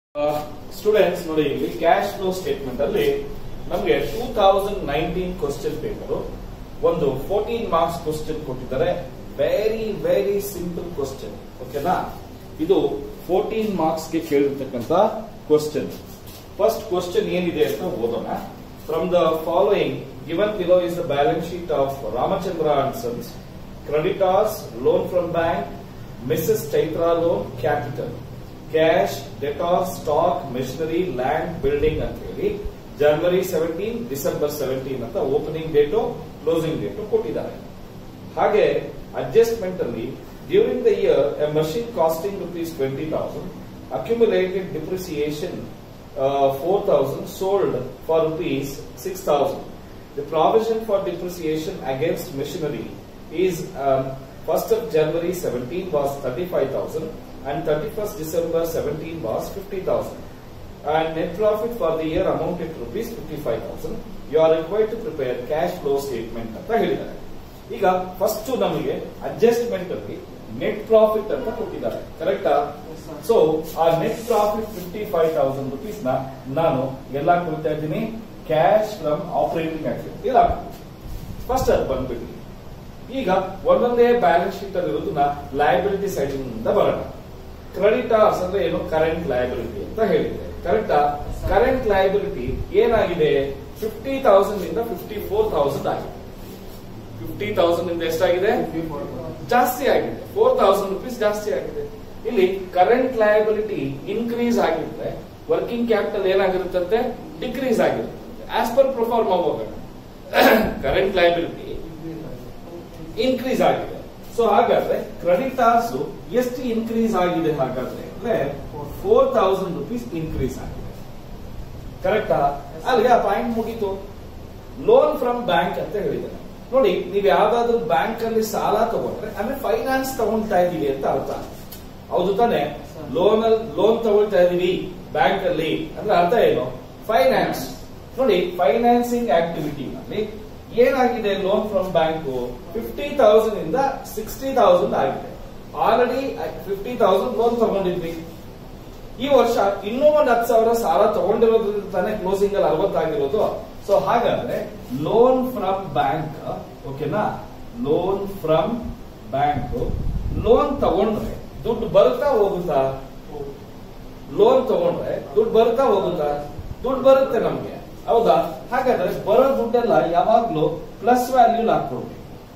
Students ನೋಡಿ ಇಲ್ಲಿ cash flow statement ಅಲ್ಲಿ ನಮಗೆ two thousand nineteen question paper ಒಂದು ಫೋರ್ಟೀನ್ ಮಾರ್ಕ್ಸ್ ಕ್ವಶನ್ ಕೊಟ್ಟಿದ್ದಾರೆ ವೆರಿ ವೆರಿ ಸಿಂಪಲ್ ಕ್ವಶನ್ ಓಕೆನಾ ಇದು ಫೋರ್ಟೀನ್ ಮಾರ್ಕ್ಸ್ ಗೆ ಕೇಳಿರ್ತಕ್ಕಂತ ಕ್ವಶನ್ ಫಸ್ಟ್ ಕ್ವಶನ್ ಏನಿದೆ ಅಂತ ಓದೋಣ from the following given below is the balance sheet of Ramachandra and sons creditors loan from bank Mrs Chaitra loan capital cash debtor stock machinery land building ಅಂತ ಹೇಳಿ January seventeen December seventeen ಅಂತ opening date closing date ಕೊಟ್ಟಿದ್ದಾರೆ ಹಾಗೆ adjustment ಅಲ್ಲಿ during the year a machine costing rupees twenty thousand accumulated depreciation four thousand sold for rupees six thousand the provision for depreciation against machinery is first of January seventeen was thirty five thousand and 31st December 17 was 50,000. And net profit for the year amounted to rupees 55,000. You are required to prepare cash flow statement ಅಂತ ಹೇಳಿದ್ದಾರೆ ಈಗ first ನಮಗೆ adjustment ಅಲ್ಲಿ net profit ಅಂತ ಕೊಟ್ಟಿದ್ದಾರೆ ಕರೆಕ್ಟಾ so ಆ net profit fifty five thousand rupees ನ ನಾನು ಎಲ್ಲ ಕೊಡ್ತಾ ಇದ್ದೀನಿ ಕ್ಯಾಶ್ ಫ್ರಮ್ ಆಪರೇಟಿಂಗ್ ಆಕ್ಟಿವಿಟಿ ಇಲ್ಲ ಫಸ್ಟ್ ಅದು ಬಂದ್ಬಿಟ್ಟು ಈಗ ಒಂದೊಂದೇ ಬ್ಯಾಲೆನ್ಸ್ ಶೀಟ್ ಅಲ್ಲಿ ಇರೋದನ್ನ ಲಯಬಿಲಿಟಿ ಸೈಡ್ ಇಂದ ಬರೋಣ ಕ್ರೆಡಿಟಾರ್ಸ್ ಅಂದ್ರೆ ಏನು ಕರೆಂಟ್ ಲಯಬಿಲಿಟಿ ಅಂತ ಹೇಳಿದೆ ಕರೆಕ್ಟಾ ಕರೆಂಟ್ ಲಯಬಿಲಿಟಿ ಏನಾಗಿದೆ ಫಿಫ್ಟಿ ತೌಸಂಡ್ ಇಂದ ಫಿಫ್ಟಿ ಫೋರ್ ತೌಸಂಡ್ ಆಗಿದೆ ಫಿಫ್ಟಿ ತೌಸಂಡ್ ಇಂದ ಎಷ್ಟಾಗಿದೆ ಜಾಸ್ತಿ ಆಗಿದೆ ಫೋರ್ ತೌಸಂಡ್ ರುಪೀಸ್ ಜಾಸ್ತಿ ಆಗಿದೆ ಇಲ್ಲಿ ಕರೆಂಟ್ ಲಯಬಿಲಿಟಿ ಇನ್ಕ್ರೀಸ್ ಆಗಿರುತ್ತೆ ವರ್ಕಿಂಗ್ ಕ್ಯಾಪಿಟಲ್ ಏನಾಗಿರುತ್ತಂತೆ ಡಿಕ್ರೀಸ್ ಆಗಿರುತ್ತೆ ಆಸ್ ಪರ್ ಪ್ರೊಫಾರ್ಮ್ ಹೋಗೋಣ ಕರೆಂಟ್ ಲಯಬಿಲಿಟಿ ಇನ್ಕ್ರೀಸ್ ಆಗಿದೆ ಸೊ ಹಾಗಾದ್ರೆ ಕ್ರೆಡಿಟಾರ್ಸ್ ಎಷ್ಟು ಇನ್ಕ್ರೀಸ್ ಆಗಿದೆ ಹಾಗಾದ್ರೆ ಅಂದ್ರೆ ಫೋರ್ ತೌಸಂಡ್ ರುಪೀಸ್ ಇನ್ಕ್ರೀಸ್ ಆಗಿದೆ ಕರೆಕ್ಟಾ ಅಲ್ಲಿಗೆ ಆ ಪಾಯಿಂಟ್ ಮುಗೀತು ಲೋನ್ ಫ್ರಮ್ ಬ್ಯಾಂಕ್ ಅಂತ ಹೇಳಿದ್ದಾರೆ ನೋಡಿ ನೀವು ಯಾವ್ದಾದ್ರು ಬ್ಯಾಂಕ್ ಅಲ್ಲಿ ಸಾಲ ತಗೊಂಡ್ರೆ ಅಂದ್ರೆ ಫೈನಾನ್ಸ್ ತಗೊಳ್ತಾ ಇದೀವಿ ಅಂತ ಅರ್ಥ ಹೌದು ತಾನೆ ಲೋನ್ ಅಲ್ಲಿ ಲೋನ್ ತಗೊಳ್ತಾ ಇದೀವಿ ಬ್ಯಾಂಕ್ ಅಲ್ಲಿ ಅಂದ್ರೆ ಅರ್ಥ ಏನು ಫೈನಾನ್ಸ್ ನೋಡಿ ಫೈನಾನ್ಸಿಂಗ್ ಆಕ್ಟಿವಿಟಿ ನಲ್ಲಿ ಏನಾಗಿದೆ loan from bank fifty thousand ಇಂದ ಸಿಕ್ಸ್ಟಿ ತೌಸಂಡ್ ಆಗಿದೆ ಆಲ್ರೆಡಿ ಫಿಫ್ಟಿ ತೌಸಂಡ್ ಲೋನ್ ತಗೊಂಡಿದ್ವಿ ಈ ವರ್ಷ ಇನ್ನೂ ಒಂದ್ ಹತ್ತು ಸಾವಿರ ಸಾಲ ತಗೊಂಡಿರೋದ್ರಿಂದ ತಾನೇ ಕ್ಲೋಸಿಂಗ್ ಅಲ್ಲಿ ಅರವತ್ತಾಗಿರೋದು ಸೊ ಹಾಗಾದ್ರೆ ಲೋನ್ ಫ್ರಮ್ ಬ್ಯಾಂಕ್ ಓಕೆನಾ ಲೋನ್ ಫ್ರಮ್ ಬ್ಯಾಂಕ್ ಲೋನ್ ತಗೊಂಡ್ರೆ ದುಡ್ಡು ಬರುತ್ತಾ ಹೋಗುತ್ತಾ ಲೋನ್ ತಗೊಂಡ್ರೆ ದುಡ್ಡು ಬರುತ್ತಾ ಹೋಗುತ್ತಾ ದುಡ್ಡು ಬರುತ್ತೆ ನಮ್ಗೆ ಹೌದಾ ಹಾಗಾದ್ರೆ ಬರೋ ದುಡ್ಡೆಲ್ಲ ಯಾವಾಗ್ಲೂ ಪ್ಲಸ್ ವ್ಯಾಲ್ಯೂ ಹಾಕೊಡ್ಬೇಕು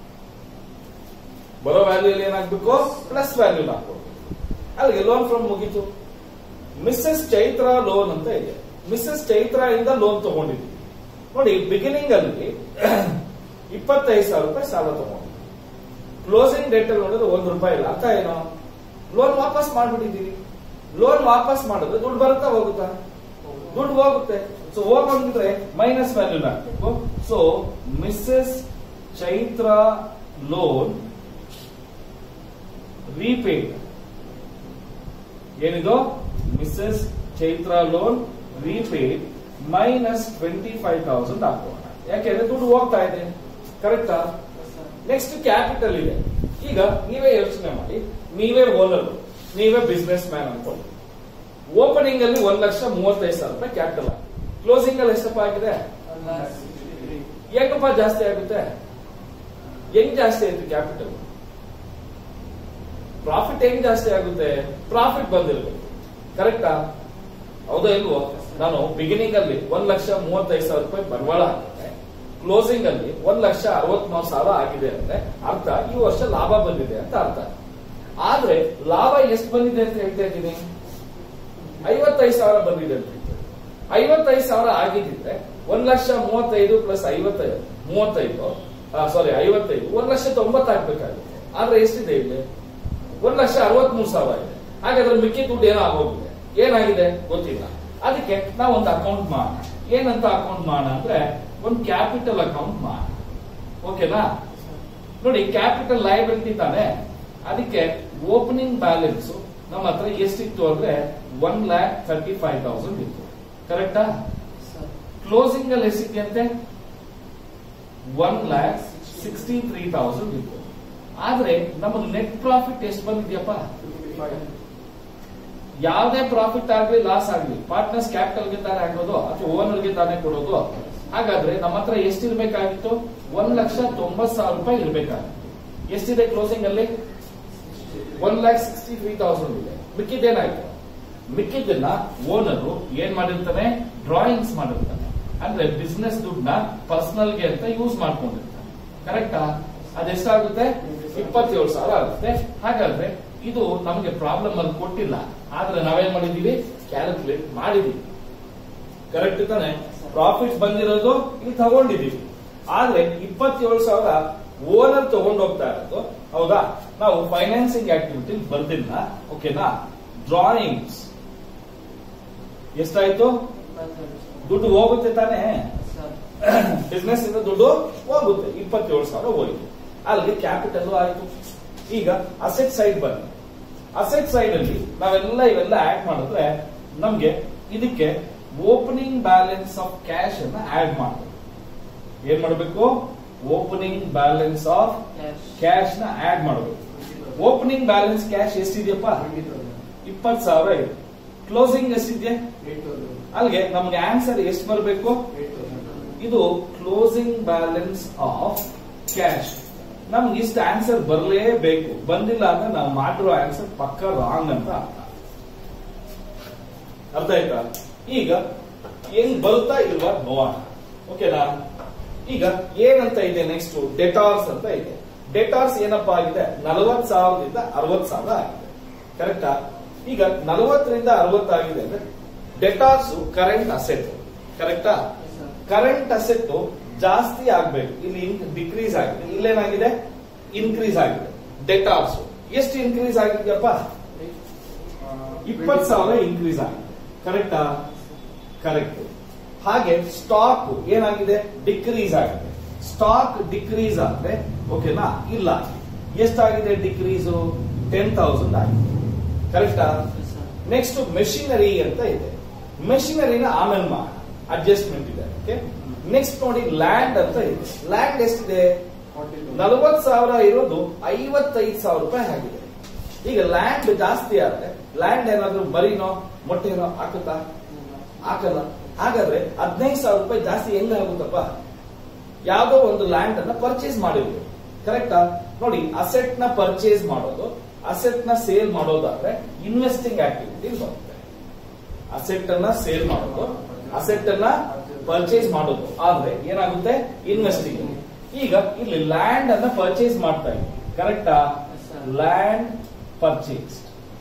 ಬರೋ ವ್ಯಾಲ್ಯೂ ಏನಾಗ್ಬೇಕು ಪ್ಲಸ್ ವ್ಯಾಲ್ಯೂ ಹಾಕೊಡ್ಬೇಕು ಅಲ್ಲಿಗೆ ಲೋನ್ ಫ್ರಮ್ ಮುಗೀತು ಮಿಸ್ಸಸ್ ಚೈತ್ರ ಲೋನ್ ಅಂತ ಇದೆ ಮಿಸ್ಸಸ್ ಚೈತ್ರ ಇಂದ ಲೋನ್ ತಗೊಂಡಿದ್ವಿ ನೋಡಿ ಬಿಗಿನಿಂಗ್ ಅಲ್ಲಿ ಇಪ್ಪತ್ತೈದು ಸಾವಿರ ರೂಪಾಯಿ ಸಾಲ ತಗೊಂಡಿದ್ವಿ ಕ್ಲೋಸಿಂಗ್ ಡೇಟ್ ಅಲ್ಲಿ ನೋಡಿದ್ರೆ ಒಂದ್ ರೂಪಾಯಿ ಇಲ್ಲ ಅರ್ಥ ಏನೋ ಲೋನ್ ವಾಪಸ್ ಮಾಡ್ಬಿಟ್ಟಿದ್ದೀವಿ ಲೋನ್ ವಾಪಸ್ ಮಾಡಿದ್ರೆ ದುಡ್ಡು ಬರುತ್ತಾ ಹೋಗುತ್ತಾ ದುಡ್ಡು ಹೋಗುತ್ತೆ ಸೊ ಹೋಗಂದ್ರೆ ಮೈನಸ್ ವ್ಯಾಲ್ಯೂ ಹಾಕ್ಬೇಕು so Mrs Chaitra loan repaid ಏನಿದು Mrs Chaitra loan repaid minus twenty five thousand ಹಾಕೋಣ ಯಾಕೆಂದ್ರೆ ದುಡ್ಡು ಹೋಗ್ತಾ ಇದೆ ಕರೆಕ್ಟಾ ನೆಕ್ಸ್ಟ್ ಕ್ಯಾಪಿಟಲ್ ಇದೆ ಈಗ ನೀವೇ ಯೋಚನೆ ಮಾಡಿ ನೀವೇ ಓನರ್ ನೀವೇ ಬಿಸ್ನೆಸ್ ಮ್ಯಾನ್ ಅನ್ಕೊಳ್ಳಿ ಓಪನಿಂಗ್ ಅಲ್ಲಿ ಒಂದ್ ಲಕ್ಷ ಮೂವತ್ತೈದು ಸಾವಿರ ರೂಪಾಯಿ ಕ್ಯಾಪಿಟಲ್ ಕ್ಲೋಸಿಂಗ್ ಅಲ್ಲಿ ಎಷ್ಟಪ್ಪ ಆಗಿದೆ ಹೆಂಗಪ್ಪ ಜಾಸ್ತಿ ಆಗುತ್ತೆ ಹೆಂಗ್ ಜಾಸ್ತಿ ಆಯ್ತು ಕ್ಯಾಪಿಟಲ್ ಪ್ರಾಫಿಟ್ ಹೆಂಗ್ ಜಾಸ್ತಿ ಆಗುತ್ತೆ ಪ್ರಾಫಿಟ್ ಬಂದಿರ್ಬೇಕು ಕರೆಕ್ಟಾ ಹೌದಾ ಇಲ್ವೋ ನಾನು ಬಿಗಿನಿಂಗ್ ಅಲ್ಲಿ ಒಂದ್ ಲಕ್ಷ ಮೂವತ್ತೈದು ಸಾವಿರ ರೂಪಾಯಿ ಬಂಡವಾಳ ಹಾಕಿದ್ರೆ ಕ್ಲೋಸಿಂಗ್ ಅಲ್ಲಿ ಒಂದ್ ಲಕ್ಷ ಅರವತ್ಮೂರು ಸಾವಿರ ಆಗಿದೆ ಅಂದ್ರೆ ಅರ್ಥ ಈ ವರ್ಷ ಲಾಭ ಬಂದಿದೆ ಅಂತ ಅರ್ಥ ಆದ್ರೆ ಲಾಭ ಎಷ್ಟು ಬಂದಿದೆ ಅಂತ ಹೇಳ್ತಾ ಇದ್ದೀನಿ ಐವತ್ತೈದು ಸಾವಿರ ಬಂದಿದೆ ಅಂತ ಐವತ್ತೈದು ಸಾವಿರ ಆಗಿದ್ದಿದ್ರೆ ಒಂದ್ ಲಕ್ಷ ಮೂವತ್ತೈದು ಪ್ಲಸ್ ಐವತ್ತೈದು ಮೂವತ್ತೈದು ಸಾರಿ ಐವತ್ತೈದು ಒಂದ್ ಲಕ್ಷ ತೊಂಬತ್ತಾಗ್ಬೇಕಾಗುತ್ತೆ ಆದ್ರೆ ಎಷ್ಟಿದೆ ಇಲ್ಲಿ ಒಂದ್ ಲಕ್ಷ ಅರವತ್ಮೂರು ಸಾವಿರ ಇದೆ ಹಾಗಾದ್ರೆ ಮಿಕ್ಕಿ ದುಡ್ಡು ಏನೋ ಆಗೋಗಿದೆ ಏನಾಗಿದೆ ಗೊತ್ತಿಲ್ಲ ಅದಕ್ಕೆ ನಾವು ಒಂದು ಅಕೌಂಟ್ ಮಾಡೋಣ ಏನಂತ ಅಕೌಂಟ್ ಮಾಡೋಣ ಅಂದ್ರೆ ಒಂದು ಕ್ಯಾಪಿಟಲ್ ಅಕೌಂಟ್ ಮಾಡೋಣ ಓಕೆನಾ ನೋಡಿ ಕ್ಯಾಪಿಟಲ್ ಲಯಬಿಲಿಟಿ ತಾನೆ ಅದಕ್ಕೆ ಓಪನಿಂಗ್ ಬ್ಯಾಲೆನ್ಸ್ ನಮ್ಮ ಹತ್ರ ಎಷ್ಟಿತ್ತು ಅಂದ್ರೆ one lakh thirty five thousand ಇತ್ತು ಕರೆಕ್ಟಾ ಕ್ಲೋಸಿಂಗ್ ಅಲ್ಲಿ ಎಷ್ಟಿದೆಯಂತೆ one lakh sixty three thousand ಇತ್ತು ಆದ್ರೆ ನಮಗೆ ನೆಟ್ ಪ್ರಾಫಿಟ್ ಎಷ್ಟು ಬಂದಿದ್ಯಪ್ಪ ಯಾವುದೇ ಪ್ರಾಫಿಟ್ ಆಗ್ಲಿ ಲಾಸ್ ಆಗ್ಲಿ ಪಾರ್ಟ್ನರ್ಸ್ ಕ್ಯಾಪಿಟಲ್ ಗೆ ತಾನೇ ಹಾಕೋದು ಅಥವಾ ಓನರ್ ಗೆ ತಾನೇ ಕೊಡೋದು ಹಾಗಾದ್ರೆ ನಮ್ಮ ಹತ್ರ ಎಷ್ಟಿರ್ಬೇಕಾಗಿತ್ತು ಒಂದ್ ಲಕ್ಷ ತೊಂಬತ್ ಸಾವಿರ ರೂಪಾಯಿ ಇರ್ಬೇಕಾಗಿತ್ತು ಎಷ್ಟಿದೆ ಕ್ಲೋಸಿಂಗ್ ಅಲ್ಲಿ one lakh sixty three thousand ಇದೆ ಮಿಕ್ಕಿದ್ದೇನಾಯ್ತು ಮಿಕ್ಕಿದ್ದನ್ನ ಓನರು ಏನ್ ಮಾಡಿರ್ತಾನೆ ಡ್ರಾಯಿಂಗ್ಸ್ ಮಾಡಿರ್ತಾನೆ ಅಂದ್ರೆ ಬಿಸ್ನೆಸ್ ದುಡ್ಡನ್ನ ಪರ್ಸನಲ್ ಗೆ ಅಂತ ಯೂಸ್ ಮಾಡ್ಕೊಂಡಿರ್ತಾನೆ ಕರೆಕ್ಟಾ ಅದೆಷ್ಟಾಗುತ್ತೆ ಇಪ್ಪತ್ತೇಳು ಸಾವಿರ ಆಗುತ್ತೆ ಹಾಗಾದ್ರೆ ಇದು ನಮಗೆ ಪ್ರಾಬ್ಲಮ್ ಅಲ್ಲಿ ಕೊಟ್ಟಿಲ್ಲ ಆದ್ರೆ ನಾವೇನ್ ಮಾಡಿದೀವಿ ಕ್ಯಾಲ್ಕುಲೇಟ್ ಮಾಡಿದೀವಿ ಕರೆಕ್ಟ್ ತಾನೆ ಪ್ರಾಫಿಟ್ ಬಂದಿರೋದು ಇಲ್ಲಿ ತಗೊಂಡಿದೀವಿ ಆದ್ರೆ ಇಪ್ಪತ್ತೇಳು ಸಾವಿರ ಓನರ್ ತಗೊಂಡು ಹೋಗ್ತಾ ಇರೋದು ಹೌದಾ ನಾವು ಫೈನಾನ್ಸಿಂಗ್ ಆಕ್ಟಿವಿಟಿ ಬರ್ದಿಲ್ಲ ಓಕೆನಾ ಡ್ರಾಯಿಂಗ್ಸ್ ಎಷ್ಟಾಯ್ತು ದುಡ್ಡು ಹೋಗುತ್ತೆ ತಾನೇ ಬಿಸ್ನೆಸ್ ಇಂದ ದುಡ್ಡು ಹೋಗುತ್ತೆ ಇಪ್ಪತ್ತೇಳು ಸಾವಿರ ಹೋಯ್ತು ಅಲ್ಲಿಗೆ ಕ್ಯಾಪಿಟಲ್ ಆಯ್ತು ಈಗ ಅಸೆಟ್ ಸೈಡ್ ಬನ್ನಿ ಅಸೆಟ್ ಸೈಡ್ ಅಲ್ಲಿ ನಾವೆಲ್ಲ ಇವೆಲ್ಲ ಆಡ್ ಮಾಡಿದ್ರೆ ನಮ್ಗೆ ಇದಕ್ಕೆ ಓಪನಿಂಗ್ ಬ್ಯಾಲೆನ್ಸ್ ಆಫ್ ಕ್ಯಾಶ್ ಅನ್ನ ಆಡ್ ಮಾಡಬೇಕು ಏನ್ ಮಾಡಬೇಕು ಓಪನಿಂಗ್ ಬ್ಯಾಲೆನ್ಸ್ ಆಫ್ ಕ್ಯಾಶ್ ನ ಆಡ್ ಮಾಡಬೇಕು ಓಪನಿಂಗ್ ಬ್ಯಾಲೆನ್ಸ್ ಕ್ಯಾಶ್ ಎಷ್ಟಿದೆಯಪ್ಪ ಇಪ್ಪತ್ ಸಾವಿರ ಇದೆ ಕ್ಲೋಸಿಂಗ್ ಎಷ್ಟಿದೆ ಅಲ್ಲಿಗೆ ನಮ್ಗೆ ಆನ್ಸರ್ ಎಷ್ಟು ಬರಬೇಕು ಇದು ಕ್ಲೋಸಿಂಗ್ ಬ್ಯಾಲೆನ್ಸ್ ಆಫ್ ಕ್ಯಾಶ್ ನಮ್ಗೆ ಇಷ್ಟ ಆನ್ಸರ್ ಬರಲೇಬೇಕು ಬಂದಿಲ್ಲ ಅಂದ್ರೆ ನಾವು ಮಾಡಿರೋ ಆನ್ಸರ್ ಪಕ್ಕ ರಾಂಗ್ ಅಂತ ಅರ್ಥ ಅರ್ಥ ಆಯ್ತಾ ಈಗ ಹೆಂಗ್ ಬರುತ್ತಾ ಇಲ್ವಾ ನೋಡೋಣ ಓಕೆನಾ ಈಗ ಏನಂತ ಇದೆ ನೆಕ್ಸ್ಟ್ ಡೆಟಾರ್ಸ್ ಅಂತ ಇದೆ ಡೆಟಾರ್ಸ್ ಏನಪ್ಪಾ ಆಗಿದೆ ನಲವತ್ ಸಾವಿರದಿಂದ ಅರವತ್ ಸಾವಿರ ಆಗಿದೆ ಕರೆಕ್ಟಾ ಈಗ ನಲವತ್ತರಿಂದ ಅರವತ್ತಾಗಿದೆ ಅಂದ್ರೆ ಡೆಟಾರ್ಸ್ ಕರೆಂಟ್ ಅಸೆಟ್ ಕರೆಕ್ಟಾ ಕರೆಂಟ್ ಅಸೆಟ್ ಜಾಸ್ತಿ ಆಗ್ಬೇಕು ಇಲ್ಲಿ ಡಿಕ್ರೀಸ್ ಆಗಿದೆ ಇಲ್ಲೇನಾಗಿದೆ ಇನ್ಕ್ರೀಸ್ ಆಗಿದೆ ಡೆಟಾರ್ಸ್ ಎಷ್ಟು ಇನ್ಕ್ರೀಸ್ ಆಗಿದೆಯಪ್ಪ ಇಪ್ಪತ್ ಸಾವಿರ ಇನ್ಕ್ರೀಸ್ ಆಗಿದೆ ಕರೆಕ್ಟಾ ಕರೆಕ್ಟ್ ಹಾಗೆ ಸ್ಟಾಕ್ ಏನಾಗಿದೆ ಡಿಕ್ರೀಸ್ ಆಗಿದೆ ಸ್ಟಾಕ್ ಡಿಕ್ರೀಸ್ ಆದ್ರೆ ಓಕೆನಾ ಇಲ್ಲ ಎಷ್ಟಾಗಿದೆ ಡಿಕ್ರೀಸ್ ಟೆನ್ ತೌಸಂಡ್ ಆಗಿದೆ ಕರೆಕ್ಟಾ ನೆಕ್ಸ್ಟ್ ಮೆಷಿನರಿ ಅಂತ ಇದೆ ಮೆಷಿನರಿನ ಆಮೇಲೆ ಮಾಡೋಣ ಅಡ್ಜಸ್ಟ್ಮೆಂಟ್ ಇದೆ ಓಕೆ ನೆಕ್ಸ್ಟ್ ನೋಡಿ ಲ್ಯಾಂಡ್ ಅಂತ ಇದೆ ಲ್ಯಾಂಡ್ ಎಷ್ಟಿದೆ ನಲವತ್ ಸಾವಿರ ಇರೋದು ಐವತ್ತೈದು ಸಾವಿರ ರೂಪಾಯಿ ಆಗಿದೆ ಈಗ ಲ್ಯಾಂಡ್ ಜಾಸ್ತಿ ಆದ್ರೆ ಲ್ಯಾಂಡ್ ಏನಾದ್ರೂ ಬರೀನೋ ಮೊಟ್ಟೆನೋ ಹಾಕುತ್ತಾ ಹಾಕಲ್ಲ ಹಾಗಾದ್ರೆ ಹದಿನೈದು ಸಾವಿರ ರೂಪಾಯಿ ಜಾಸ್ತಿ ಹೆಂಗ ಆಗುತ್ತಪ್ಪ ಯಾವ್ದೋ ಒಂದು ಲ್ಯಾಂಡ್ ಅನ್ನ ಪರ್ಚೇಸ್ ಮಾಡಿರ್ಬೇಕು ಕರೆಕ್ಟಾ ನೋಡಿ ಅಸೆಟ್ ನ ಪರ್ಚೇಸ್ ಮಾಡೋದು ಅಸೆಟ್ ನ ಸೇಲ್ ಮಾಡೋದಾದ್ರೆ ಇನ್ವೆಸ್ಟಿಂಗ್ ಆಕ್ಟಿವಿಟಿ ಬರುತ್ತೆ ಅಸೆಟ್ ಅನ್ನ ಸೇಲ್ ಮಾಡೋದು ಅಸೆಟ್ ಅನ್ನ ಪರ್ಚೇಸ್ ಮಾಡೋದು ಆದ್ರೆ ಏನಾಗುತ್ತೆ ಇನ್ವೆಸ್ಟಿಂಗ್ ಈಗ ಇಲ್ಲಿ ಲ್ಯಾಂಡ್ ಅನ್ನ ಪರ್ಚೇಸ್ ಮಾಡ್ತಾ ಇದ್ದೀವಿ ಕರೆಕ್ಟಾ ಲ್ಯಾಂಡ್ ಪರ್ಚೇಸ್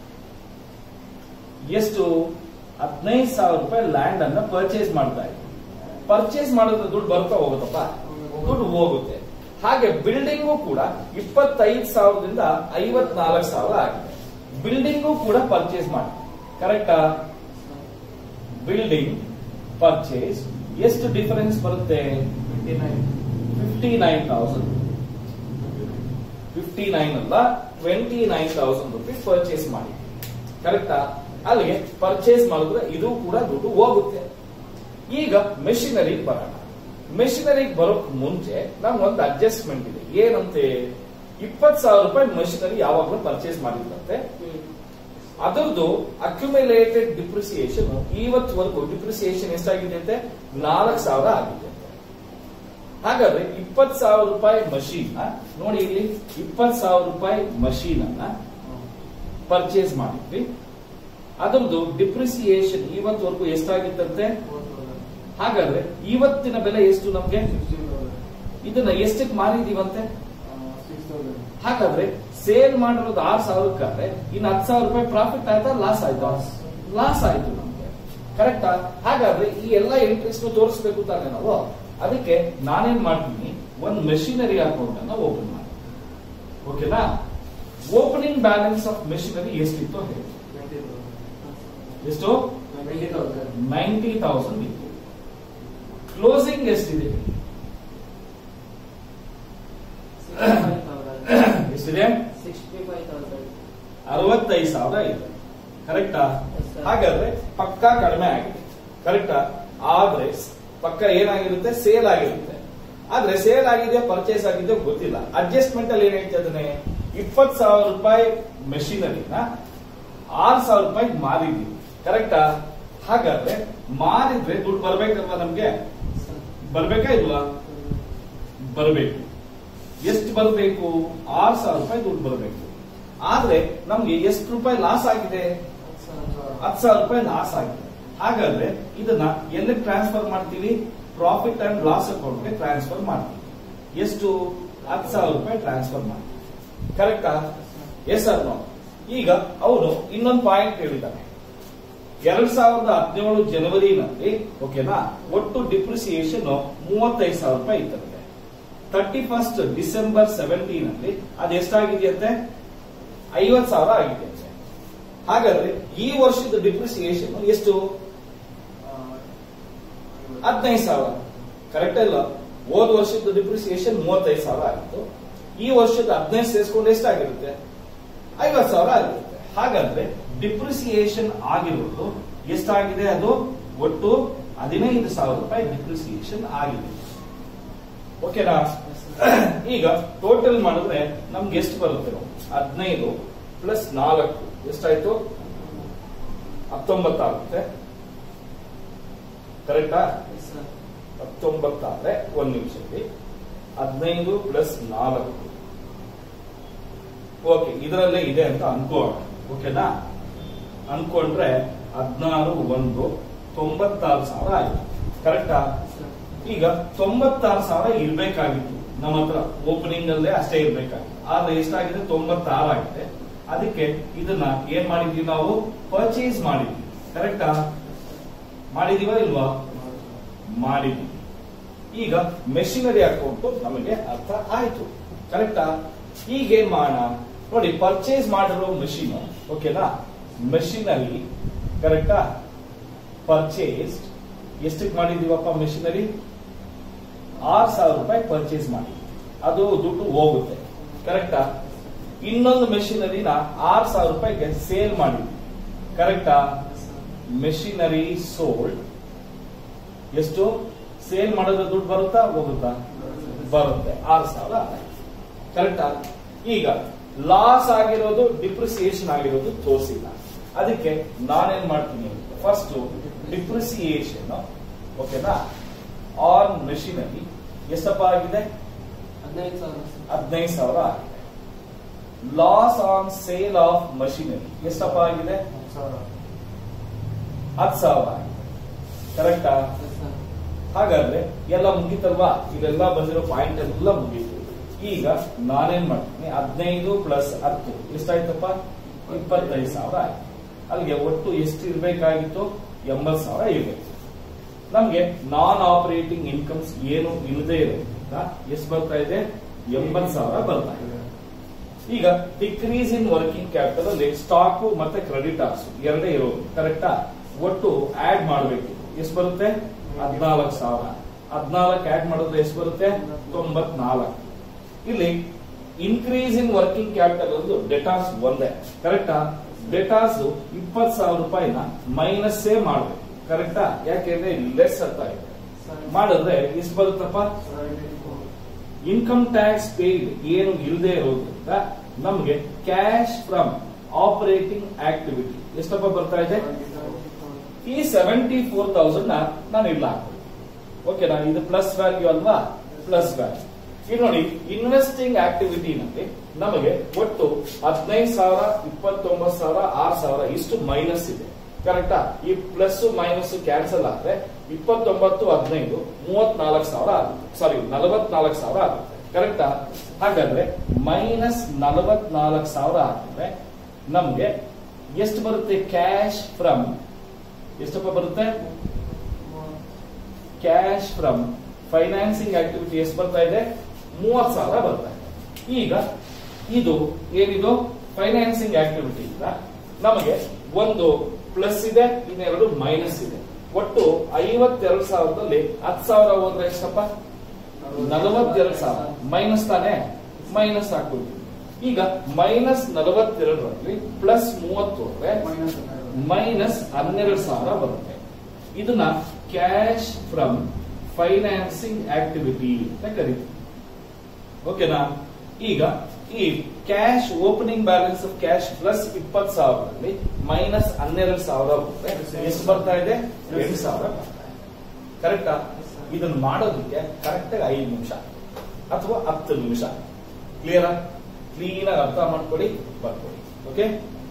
ಎಷ್ಟು ಹದಿನೈದು ಸಾವಿರ ರೂಪಾಯಿ ಲ್ಯಾಂಡ್ ಅನ್ನ ಪರ್ಚೇಸ್ ಮಾಡ್ತಾ ಇದ್ದೀವಿ ಪರ್ಚೇಸ್ ಮಾಡೋದ್ರ ದುಡ್ಡು ಬರ್ತಾ ಹೋಗುತ್ತಪ್ಪ ದುಡ್ಡು ಹೋಗುತ್ತೆ ಹಾಗೆ ಬಿಲ್ಡಿಂಗು ಕೂಡ ಇಪ್ಪತ್ತೈದು ಸಾವಿರದಿಂದ ಐವತ್ನಾಲ್ಕು ಸಾವಿರ ಆಗಿದೆ ಬಿಲ್ಡಿಂಗು ಕೂಡ ಪರ್ಚೇಸ್ ಮಾಡಿ ಕರೆಕ್ಟಾ ಬಿಲ್ಡಿಂಗ್ ಪರ್ಚೇಸ್ ಎಷ್ಟು ಡಿಫರೆನ್ಸ್ ಬರುತ್ತೆ fifty nine thousand fifty nine ಅಲ್ಲ twenty nine thousand rupees purchase ಮಾಡಿ ಕರೆಕ್ಟಾ ಅಲ್ಲಿಗೆ ಪರ್ಚೇಸ್ ಮಾಡಿದ್ರೆ ಇದು ಕೂಡ ದುಡ್ಡು ಹೋಗುತ್ತೆ ಈಗ ಮೆಷಿನರಿ ಬರೋಣ ಮೆಷಿನರಿಗೆ ಬರೋಕ್ ಮುಂಚೆ ನಮ್ಗೊಂದು ಅಡ್ಜಸ್ಟ್ಮೆಂಟ್ ಇದೆ ಏನಂತೆ ಇಪ್ಪತ್ ಸಾವಿರ ರೂಪಾಯಿ ಮೆಷಿನರಿ ಯಾವಾಗಲೂ ಪರ್ಚೇಸ್ ಮಾಡಿದ್ರಂತೆ ಅದರದ್ದು ಅಕ್ಯುಮುಲೇಟೆಡ್ ಡಿಪ್ರಿಸಿಯೇಷನ್ ಇವತ್ತುವರೆಗೂ ಡಿಪ್ರಿಸಿಯೇಷನ್ ಎಷ್ಟಾಗಿದೆ ಅಂತೆ ನಾಲ್ಕು ಸಾವಿರ ಆಗಿದೆ ಅಂತೆ. ಹಾಗಾದ್ರೆ ಇಪ್ಪತ್ ಸಾವಿರ ರೂಪಾಯಿ ಮಷೀನ್ ನೋಡಿ ಇಲ್ಲಿ ಇಪ್ಪತ್ ಸಾವಿರ ರೂಪಾಯಿ ಮಷೀನ್ ಅನ್ನ ಪರ್ಚೇಸ್ ಮಾಡಿದ್ವಿ ಅದರದ್ದು ಡಿಪ್ರಿಸಿಯೇಷನ್ ಇವತ್ತುವರೆಗೂ ಎಷ್ಟಾಗಿತ್ತಂತೆ ಹಾಗಾದ್ರೆ ಇವತ್ತಿನ ಬೆಲೆ ಎಷ್ಟು ನಮ್ಗೆ ಇದನ್ನ ಎಷ್ಟಕ್ಕೆ ಮಾರಿದೀವಂತೆ ಹಾಗಾದ್ರೆ ಸೇಲ್ ಮಾಡಿರೋದು ಆರ್ ಸಾವಿರಕ್ಕಾದ್ರೆ ಇನ್ನು ಹತ್ತು ಸಾವಿರ ರೂಪಾಯಿ ಪ್ರಾಫಿಟ್ ಆಯ್ತಾ ಲಾಸ್ ಆಯ್ತಾ ಲಾಸ್ ಆಯ್ತು ನಮ್ಗೆ ಕರೆಕ್ಟಾ ಹಾಗಾದ್ರೆ ಈ ಎಲ್ಲಾ ಎಂಟ್ರೀಸ್ ತೋರಿಸ್ಬೇಕು ತಾನೆ ನಾವು ಅದಕ್ಕೆ ನಾನೇನ್ ಮಾಡ್ತೀನಿ ಒಂದು ಮೆಷಿನರಿ ಅಕೌಂಟ್ ಅನ್ನ ಓಪನ್ ಮಾಡಿ ಓಕೆನಾ ಓಪನಿಂಗ್ ಬ್ಯಾಲೆನ್ಸ್ ಆಫ್ ಮೆಷಿನರಿ ಎಷ್ಟಿತ್ತು ಹೇಳಿ ಎಷ್ಟು ನೈಂಟಿ ತೌಸಂಡ್ ಇತ್ತು ಕ್ಲೋಸಿಂಗ್ ಎಷ್ಟಿದೆ ಎಷ್ಟಿದೆ ಅರವತ್ತೈದು ಸಾವಿರ ಇದೆ ಕರೆಕ್ಟಾ Yes, sir. ಹಾಗಾದ್ರೆ ಪಕ್ಕಾ ಕಡಿಮೆ ಆಗಿದೆ ಕರೆಕ್ಟಾ ಆದ್ರೆ ಪಕ್ಕ ಏನಾಗಿರುತ್ತೆ ಸೇಲ್ ಆಗಿರುತ್ತೆ ಆದ್ರೆ ಸೇಲ್ ಆಗಿದೆ ಪರ್ಚೇಸ್ ಆಗಿದೆ ಗೊತ್ತಿಲ್ಲ ಅಡ್ಜಸ್ಟ್ಮೆಂಟ್ ಅಲ್ಲಿ ಏನ್ ಹೇಳ್ತಾ ಇದ್ದಾನೆ ಇಪ್ಪತ್ ಸಾವಿರ ರೂಪಾಯಿ ಮೆಷಿನರಿನ ಆರ್ ಸಾವಿರ ರೂಪಾಯಿ ಮಾರಿದ್ದೀವಿ ಕರೆಕ್ಟಾ ಹಾಗಾದ್ರೆ ಮಾರಿದ್ರೆ ದುಡ್ಡು ಬರ್ಬೇಕಲ್ವಾ ನಮ್ಗೆ ಬರ್ಬೇಕಾ ಇಲ್ವಾ ಬರಬೇಕು ಎಷ್ಟು ಬರಬೇಕು ಆರ್ ಸಾವಿರ ರೂಪಾಯಿ ದುಡ್ಡು ಬರಬೇಕು ಆದ್ರೆ ನಮ್ಗೆ ಎಷ್ಟು ರೂಪಾಯಿ ಲಾಸ್ ಆಗಿದೆ ಹತ್ತು ಸಾವಿರ ರೂಪಾಯಿ ಲಾಸ್ ಆಗಿದೆ ಹಾಗಾದ್ರೆ ಇದನ್ನ ಎಲ್ಲಿ ಟ್ರಾನ್ಸ್ಫರ್ ಮಾಡ್ತೀವಿ ಪ್ರಾಫಿಟ್ ಅಂಡ್ ಲಾಸ್ ಅಕೌಂಟ್ಗೆ ಟ್ರಾನ್ಸ್ಫರ್ ಮಾಡ್ತೀವಿ ಎಷ್ಟು ಹತ್ತು ಸಾವಿರ ರೂಪಾಯಿ ಟ್ರಾನ್ಸ್ಫರ್ ಮಾಡ್ತೀವಿ ಕರೆಕ್ಟಾ ಎಸ್ ಸರ್ ನೋ ಈಗ ಅವನು ಇನ್ನೊಂದು ಪಾಯಿಂಟ್ ಹೇಳಿದ್ದಾನೆ ಎರಡ್ ಸಾವಿರದ ಹದಿನೇಳು ಜನವರಿನಲ್ಲಿ ಓಕೆನಾ ಒಟ್ಟು ಡಿಪ್ರಿಸಿಯೇಷನ್ ಮೂವತ್ತೈದು ಸಾವಿರ ರೂಪಾಯಿ ಇರ್ತದೆ ತರ್ಟಿ ಫಸ್ಟ್ ಡಿಸೆಂಬರ್ ಸೆವೆಂಟೀನ್ ಅಲ್ಲಿ ಅದು ಎಷ್ಟಾಗಿದೆಯಂತೆ ಐವತ್ ಸಾವಿರ ಆಗಿದೆ ಹಾಗಾದ್ರೆ ಈ ವರ್ಷದ ಡಿಪ್ರಿಸಿಯೇಷನ್ ಎಷ್ಟು ಹದಿನೈದು ಸಾವಿರ ಕರೆಕ್ಟ್ ಅಲ್ಲ ಹೋದ ವರ್ಷದ ಡಿಪ್ರಿಸಿಯೇಷನ್ ಮೂವತ್ತೈದು ಸಾವಿರ ಆಗಿತ್ತು ಈ ವರ್ಷದ ಹದಿನೈದು ಸೇರಿಸ್ಕೊಂಡು ಎಷ್ಟಾಗಿರುತ್ತೆ ಐವತ್ ಸಾವಿರ ಆಗಿರುತ್ತೆ ಹಾಗಾದ್ರೆ ಡಿಪ್ರಿಸಿಯೇಷನ್ ಆಗಿರೋದು ಎಷ್ಟಾಗಿದೆ ಅದು ಒಟ್ಟು ಹದಿನೈದು ಸಾವಿರ ರೂಪಾಯಿ ಡಿಪ್ರಿಸಿಯೇಷನ್ ಆಗಿದೆ ಓಕೆನಾ ಈಗ ಟೋಟಲ್ ಮಾಡಿದ್ರೆ ನಮ್ಗೆ ಎಷ್ಟು ಬರುತ್ತೆ ಹದಿನೈದು ಪ್ಲಸ್ ನಾಲ್ಕು ಎಷ್ಟಾಯ್ತು ಹತ್ತೊಂಬತ್ತಾಗುತ್ತೆ ಕರೆಕ್ಟಾ ಹತ್ತೊಂಬತ್ತಾದ್ರೆ ಒಂದ್ ನಿಮಿಷದಲ್ಲಿ ಹದಿನೈದು ಪ್ಲಸ್ ನಾಲ್ಕು ಓಕೆ ಇದರಲ್ಲೇ ಇದೆ ಅಂತ ಅನ್ಕೋಣ ಓಕೆನಾ ಅನ್ಕೊಂಡ್ರೆ ಹದಿನಾರು ಒಂದು ತೊಂಬತ್ತಾರು ಸಾವಿರ ಆಯ್ತು ಕರೆಕ್ಟಾ ಈಗ ತೊಂಬತ್ತಾರು ಸಾವಿರ ಇರ್ಬೇಕಾಗಿತ್ತು ನಮ್ಮ ಹತ್ರ ಓಪನಿಂಗ್ ಅಲ್ಲೇ ಅಷ್ಟೇ ಇರ್ಬೇಕಾಗಿತ್ತು ಆದ್ರೆ ಎಷ್ಟಾಗಿದೆ ತೊಂಬತ್ತಾರು ಆಗಿದೆ ಅದಕ್ಕೆ ಇದನ್ನ ಏನ್ ಮಾಡಿದ್ವಿ ನಾವು ಪರ್ಚೇಸ್ ಮಾಡಿದ್ವಿ ಕರೆಕ್ಟಾ ಮಾಡಿದೀವ ಇಲ್ವಾ ಮಾಡಿದ್ವಿ ಈಗ ಮೆಷಿನರಿ ಅಕೌಂಟ್ ನಮಗೆ ಅರ್ಥ ಆಯ್ತು ಕರೆಕ್ಟಾ ಈಗ ಏನ್ ಮಾಡೋಣ ನೋಡಿ ಪರ್ಚೇಸ್ ಮಾಡಿರೋ ಮೆಷಿನ್ ಓಕೆನಾ ಮೆಷಿನರಿ ಕರೆಕ್ಟಾ ಪರ್ಚೇಸ್ ಎಷ್ಟಕ್ಕೆ ಮಾಡಿದೀವಪ್ಪ ಮೆಷಿನರಿ ಆರ್ ಸಾವಿರ ರೂಪಾಯಿ ಪರ್ಚೇಸ್ ಮಾಡಿ ಅದು ದುಡ್ಡು ಹೋಗುತ್ತೆ ಕರೆಕ್ಟಾ ಇನ್ನೊಂದು ಮೆಷಿನರಿನ ಆರ್ ಸಾವಿರ ರೂಪಾಯಿಗೆ ಸೇಲ್ ಮಾಡಿದ್ವಿ ಕರೆಕ್ಟಾ ಮೆಷಿನರಿ ಸೋಲ್ಡ್ ಎಷ್ಟು ಸೇಲ್ ಮಾಡಿದ್ರೆ ದುಡ್ಡು ಬರುತ್ತಾ ಹೋಗುತ್ತಾ ಬರುತ್ತೆ ಆರು ಸಾವಿರ ಕರೆಕ್ಟಾ ಈಗ ಲಾಸ್ ಆಗಿರೋದು ಡಿಪ್ರಿಸಿಯೇಷನ್ ಆಗಿರೋದು ತೋರಿಸಿಲ್ಲ ಅದಕ್ಕೆ ನಾನೇನ್ ಮಾಡ್ತೀನಿ ಫಸ್ಟ್ ಡಿಪ್ರಿಸಿಯೇಷನ್ ಓಕೆನಾ ಆನ್ ಮೆಷಿನರಿ ಎಷ್ಟಪ್ಪ ಆಗಿದೆ ಹದಿನೈದು ಸಾವಿರ ಹದಿನೈದು ಸಾವಿರ ಆಗಿದೆ loss on sale of machinery ಎಷ್ಟಪ್ಪ ಆಗಿದೆ ಹತ್ತು ಸಾವಿರ ಆಗಿದೆ ಕರೆಕ್ಟಾ ಹಾಗಾದ್ರೆ ಎಲ್ಲ ಮುಗೀತಲ್ವಾ ಇದೆಲ್ಲ ಬಂದಿರೋ ಪಾಯಿಂಟ್ ಎಲ್ಲ ಮುಗೀತು ಈಗ ನಾನೇನ್ ಮಾಡ್ತೀನಿ ಹದಿನೈದು ಪ್ಲಸ್ ಹತ್ತು ಎಷ್ಟಾಯ್ತಪ್ಪ ಇಪ್ಪತ್ತೈದು ಸಾವಿರ ಆಯ್ತು ಅಲ್ಲಿಗೆ ಒಟ್ಟು ಎಷ್ಟು ಇರ್ಬೇಕಾಗಿತ್ತು ಎಂಬತ್ ಸಾವಿರ ಇರ್ಬೇಕು ನಮ್ಗೆ ನಾನ್ ಆಪರೇಟಿಂಗ್ ಇನ್ಕಮ್ಸ್ ಏನು ಇಲ್ಲದೆ ಇರೋದ್ರಿಂದ ಎಷ್ಟು ಬರ್ತಾ ಇದೆ ಎಂಬತ್ ಸಾವಿರ ಬರ್ತಾ ಇದೆ ಈಗ ಡಿಕ್ರೀಸ್ ಇನ್ ವರ್ಕಿಂಗ್ ಕ್ಯಾಪಿಟಲ್ ಅಲ್ಲಿ ಸ್ಟಾಕ್ ಮತ್ತೆ ಕ್ರೆಡಿಟಾರ್ಸ್ ಎರಡೇ ಇರೋದು ಕರೆಕ್ಟಾ ಒಟ್ಟು ಆಡ್ ಮಾಡಬೇಕು ಎಷ್ಟು ಬರುತ್ತೆ ಹದಿನಾಲ್ಕು ಸಾವಿರ ಹದಿನಾಲ್ಕು ಆಡ್ ಮಾಡಿದ್ರೆ ಎಷ್ಟು ಬರುತ್ತೆ ತೊಂಬತ್ನಾಲ್ಕು ಇಲ್ಲಿ ಇನ್ಕ್ರೀಸ್ ಇನ್ ವರ್ಕಿಂಗ್ ಕ್ಯಾಪಿಟಲ್ ಒಂದು ಡೆಟಾಸ್ ಒಂದೇ ಕರೆಕ್ಟಾ ಡೆಟಾಸ್ ಇಪ್ಪತ್ ಸಾವಿರ ರೂಪಾಯಿನ ಮೈನಸ್ಸೇ ಮಾಡ್ಬೇಕು ಕರೆಕ್ಟಾ ಯಾಕೆಂದ್ರೆ ಲೆಸ್ ಅಂತ ಇದೆ ಮಾಡಿದ್ರೆ ಎಷ್ಟು ಬರುತ್ತಪ್ಪ ಇನ್ಕಮ್ ಟ್ಯಾಕ್ಸ್ ಪೇಯ್ಡ್ ಏನು ಇಲ್ಲದೆ ಇರೋದ್ರಿಂದ ನಮ್ಗೆ ಕ್ಯಾಶ್ ಫ್ರಮ್ ಆಪರೇಟಿಂಗ್ ಆಕ್ಟಿವಿಟಿ ಎಷ್ಟಪ್ಪ ಬರ್ತಾ ಇದೆ ಈ ಸೆವೆಂಟಿ ಫೋರ್ ತೌಸಂಡ್ ನಾನು ಇಲ್ಲ ಹಾಕ್ತೀನಿ ಓಕೆನಾ ಇದು ಪ್ಲಸ್ ವ್ಯಾಲ್ಯೂ ಅಲ್ವಾ ಪ್ಲಸ್ ವ್ಯಾಲ್ಯೂ ಈಗ ನೋಡಿ ಇನ್ವೆಸ್ಟಿಂಗ್ ಆಕ್ಟಿವಿಟಿನಲ್ಲಿ ನಮಗೆ ಒಟ್ಟು ಹದಿನೈದು ಸಾವಿರ ಇಪ್ಪತ್ತೊಂಬತ್ತು ಸಾವಿರ ಆರು ಸಾವಿರ ಇಷ್ಟು ಮೈನಸ್ ಇದೆ ಕರೆಕ್ಟಾ ಈ ಪ್ಲಸ್ ಮೈನಸ್ ಕ್ಯಾನ್ಸಲ್ ಆದ್ರೆ ಇಪ್ಪತ್ತೊಂಬತ್ತು ಹದಿನೈದು ಮೂವತ್ನಾಲ್ಕು ಸಾವಿರ ಆಗುತ್ತೆ ಸಾರಿ ನಲವತ್ನಾಲ್ಕು ಸಾವಿರ ಆಗುತ್ತೆ ಕರೆಕ್ಟಾ ಹಾಗಾದ್ರೆ ಮೈನಸ್ ನಲವತ್ನಾಲ್ಕು ಸಾವಿರ ಆಗಿದ್ರೆ ನಮ್ಗೆ ಎಷ್ಟು ಬರುತ್ತೆ ಕ್ಯಾಶ್ ಫ್ರಮ್ ಎಷ್ಟಪ್ಪ ಬರುತ್ತೆ ಕ್ಯಾಶ್ ಫ್ರಮ್ ಫೈನಾನ್ಸಿಂಗ್ ಆಕ್ಟಿವಿಟಿ ಎಷ್ಟು ಬರ್ತಾ ಇದೆ ಮೂವತ್ ಸಾವಿರ ಬರ್ತಾ ಇದೆ ಈಗ ಇದು ಏನಿದು ಫೈನಾನ್ಸಿಂಗ್ ಆಕ್ಟಿವಿಟಿ ಇಂದ ನಮಗೆ ಒಂದು ಪ್ಲಸ್ ಇದೆ ಇನ್ನೆರಡು ಮೈನಸ್ ಇದೆ ಒಟ್ಟು ಐವತ್ತೆರಡು ಸಾವಿರದಲ್ಲಿ ಹತ್ತು ಸಾವಿರ ಹೋದ್ರೆ ಎಷ್ಟಪ್ಪ ನಲವತ್ತೆರಡು ಸಾವಿರ ಮೈನಸ್ ತಾನೇ ಮೈನಸ್ ಹಾಕೊಳ್ತೀವಿ ಈಗ ಮೈನಸ್ ನಲವತ್ತೆರಡರಲ್ಲಿ ಪ್ಲಸ್ ಮೂವತ್ತು ಹೋದ್ರೆ ಮೈನಸ್ ಹನ್ನೆರಡು ಸಾವಿರ ಬರುತ್ತೆ ಇದನ್ನ ಕ್ಯಾಶ್ ಫ್ರಮ್ ಫೈನಾನ್ಸಿಂಗ್ ಆಕ್ಟಿವಿಟಿ ಅಂತ ಕರೀತೀವಿ ಓಕೆನಾ ಈಗ ಈ cash opening balance of cash plus ಇಪ್ಪತ್ತು ಸಾವಿರದಲ್ಲಿ ಮೈನಸ್ ಹನ್ನೆರಡು ಸಾವಿರ ಬಂದ್ರೆ ಎಷ್ಟು ಬರ್ತಾ ಇದೆ ಎಂಟು ಸಾವಿರ ಬರ್ತಾ ಇದೆ ಕರೆಕ್ಟಾ ಇದನ್ನ ಮಾಡೋದಕ್ಕೆ ಕರೆಕ್ಟ್ ಆಗಿ ಐದು ನಿಮಿಷ ಅಥವಾ ಹತ್ತು ನಿಮಿಷ ಕ್ಲಿಯರಾ ಕ್ಲೀನ್ ಆಗಿ ಅರ್ಥ ಮಾಡ್ಕೊಳ್ಳಿ ಬರ್ಕೊಳ್ಳಿ ಓಕೆ